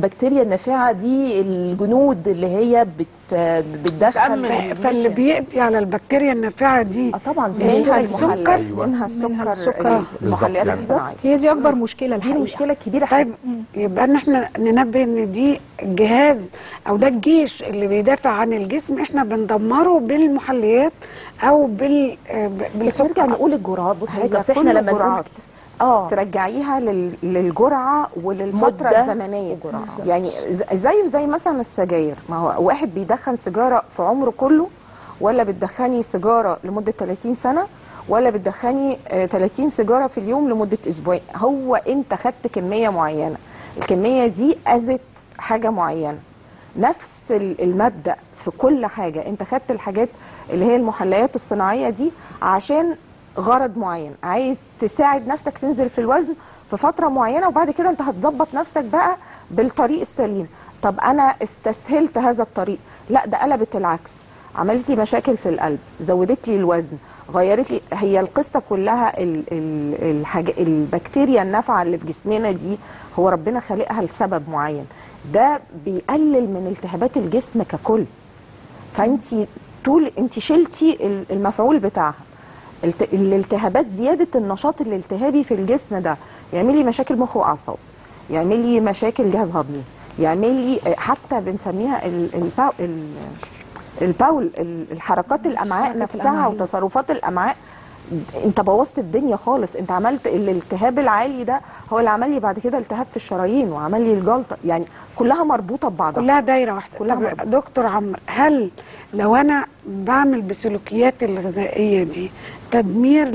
البكتيريا النافعه دي الجنود اللي هي بت بتدخل ف- فاللي بيقضي على البكتيريا النافعه دي اه طبعا في منها منها السكر. المحليات أيوة. منها منها منها السكر. السكر بالظبط المحليات يعني. الصناعيه هي دي اكبر مشكله دي الحقيقه المشكله الكبيره طيب يبقى ان احنا ننبه ان دي جهاز او ده الجيش اللي بيدافع عن الجسم احنا بندمره بالمحليات او بال آه، ب- بس نرجع بالسكر نقول الجرعات بص هي حضرتك اصل كل احنا لما الجرعات. نقول اه ترجعيها لل... للجرعه وللفتره مدة الزمنيه وجرعة. يعني ز- زيه زي مثلا السجاير ما هو واحد بيدخن سيجاره في عمره كله ولا بتدخني سيجاره لمده 30 سنه ولا بتدخني آه، 30 سيجاره في اليوم لمده اسبوعين هو انت خدت كميه معينه الكميه دي اذت حاجه معينه نفس ال- المبدا في كل حاجه انت خدت الحاجات اللي هي المحليات الصناعيه دي عشان غرض معين عايز تساعد نفسك تنزل في الوزن في فتره معينه وبعد كده انت هتظبط نفسك بقى بالطريق السليم طب انا استسهلت هذا الطريق لا ده قلبت العكس عملت لي مشاكل في القلب زودت لي الوزن غيرت لي هي القصه كلها ال ال الحاجة البكتيريا النافعه اللي في جسمنا دي هو ربنا خالقها لسبب معين ده بيقلل من التهابات الجسم ككل فانت طول انت شلتي ال- المفعول بتاعها الت- الالتهابات زياده النشاط الالتهابي في الجسم ده يعمل لي مشاكل مخ واعصاب يعمل لي مشاكل جهاز هضمي يعمل لي حتى بنسميها ال- الباو ال- الباول ال- الحركات الامعاء حركة نفسها الأمعاء. وتصرفات الامعاء انت بوظت الدنيا خالص انت عملت الالتهاب العالي ده هو اللي عمل لي بعد كده التهاب في الشرايين وعمل لي الجلطه يعني كلها مربوطه ببعضها كلها دايره واحده كلها طب مربوطة. دكتور عمرو هل لو انا بعمل بسلوكيات الغذائيه دي تدمير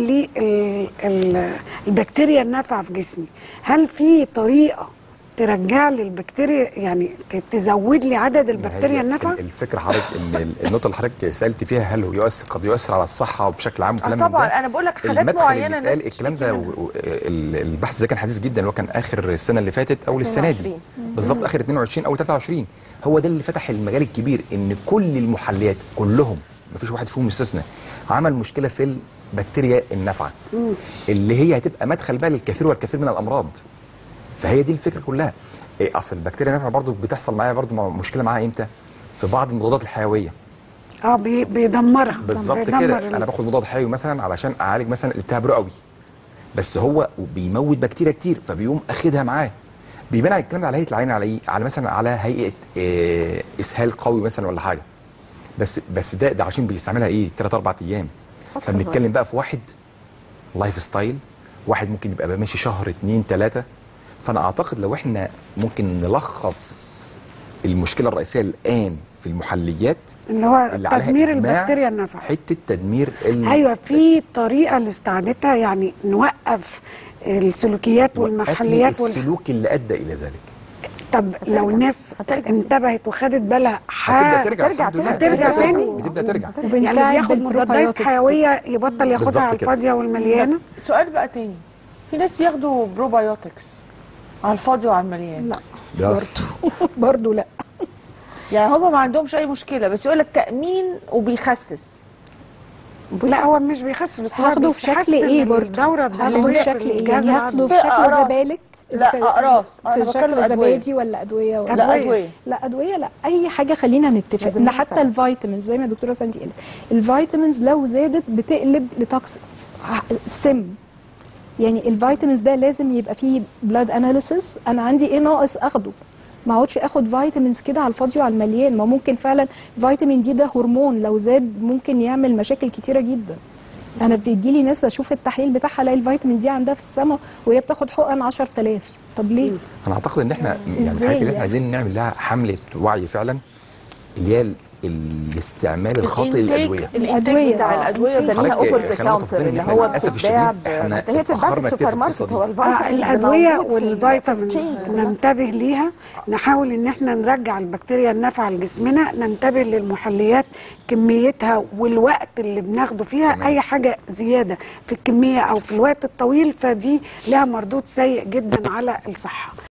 للبكتيريا النافعه في جسمي هل في طريقه ترجع لي البكتيريا يعني ت- تزود لي عدد ما البكتيريا هي النافعه ال- الفكره حضرتك ان ال- النقطه اللي حضرتك سالت فيها هل هو يؤثر قد يؤثر على الصحه بشكل عام آه وكلام من طبعا ده انا بقول لك حاجات المدخل معينه اللي الناس اتقال الكلام بتشتكي ده منها. و- و- ال- البحث ده كان حديث جدا اللي هو كان اخر السنه اللي فاتت او السنه دي 22. بالظبط اخر 22 او 23 هو ده اللي فتح المجال الكبير ان كل المحليات كلهم مفيش واحد فيهم مستثنى عمل مشكله في البكتيريا النافعه اللي هي هتبقى مدخل بقى للكثير والكثير من الامراض فهي دي الفكره كلها إيه اصل البكتيريا النافعه برضو بتحصل معايا برضو مع- مشكله معاها امتى في بعض المضادات الحيويه اه بي- بيدمرها بالظبط بيدمر كده ال- انا باخد مضاد حيوي مثلا علشان اعالج مثلا التهاب رئوي بس هو بيموت بكتيريا كتير فبيقوم اخدها معاه بيبان على الكلام ده على هيئه العين على ايه على مثلا على هيئه آه، اسهال قوي مثلا ولا حاجه بس بس ده ده عشان بيستعملها ايه 3 4 ايام فترة فبنتكلم بقى في واحد لايف ستايل واحد ممكن يبقى ماشي شهر اتنين تلاته فانا اعتقد لو احنا ممكن نلخص المشكله الرئيسيه الان في المحليات اللي هو اللي عليها تدمير إجماع البكتيريا النافعه حته تدمير ال... ايوه في طريقه لاستعادتها يعني نوقف السلوكيات وقفني والمحليات وال... السلوك اللي ادى الى ذلك طب لو الناس انتبهت وخدت بالها هتبدا ح- ترجع ترجع الحمد لله. تاني. هترجع تاني؟ بتبدا ترجع يعني وبنساعد بياخد مضادات بالبروبايوتكس دي. حيويه يبطل ياخدها بالظبط على كده. الفاضيه والمليانه سؤال بقى تاني في ناس بياخدوا بروبايوتكس على الفاضي وعلى المليان لا ده برضه لا يعني هم ما عندهمش اي مشكله بس يقول لك تامين وبيخسس لا هو مش بيخسس بس هو هاخده في شكل بيحسن ايه برضه الدوره هاخده الدمويه في شكل ايه الجهاز يعني هاخده في في شكل أقراص. زبالك لا، في- أقراص. أنا في بتكلم شكل أدوية. زبادي ولا ادويه ولا لا أدوية. ادويه لا ادويه لا اي حاجه خلينا نتفق لازم ان نحسب. حتى الفيتامينز زي ما الدكتوره ساندي قالت الفيتامينز لو زادت بتقلب لتوكسيكس سم يعني الفيتامينز ده لازم يبقى فيه بلاد اناليسيس انا عندي ايه ناقص اخده ما اقعدش اخد فيتامينز كده على الفاضي وعلى المليان ما ممكن فعلا فيتامين دي ده هرمون لو زاد ممكن يعمل مشاكل كتيره جدا انا بيجي لي ناس اشوف التحليل بتاعها الاقي الفيتامين دي عندها في السماء وهي بتاخد حقن 10000 طب ليه انا اعتقد ان احنا يعني إزاي الحاجات اللي احنا يعني؟ عايزين نعمل لها حمله وعي فعلا اللي هي ال- الاستعمال الخاطئ الإنتاج- للادويه الانتاج الأدوية. بتاع آه. الادويه بنسميها حضرتك اوفر ذا خلينا كاونتر متفقين ان اللي احنا هو للاسف بتتباع الشديد احنا هي تتباع في اتاخرنا كتير السوبر في ماركت القصه هو دي آه الفيتامينز الادويه موجود في ال- في والفيتامينز التشينز كلها. ننتبه ليها نحاول ان احنا نرجع البكتيريا النافعه لجسمنا ننتبه للمحليات كميتها والوقت اللي بناخده فيها تمام. اي حاجه زياده في الكميه او في الوقت الطويل فدي لها مردود سيء جدا على الصحه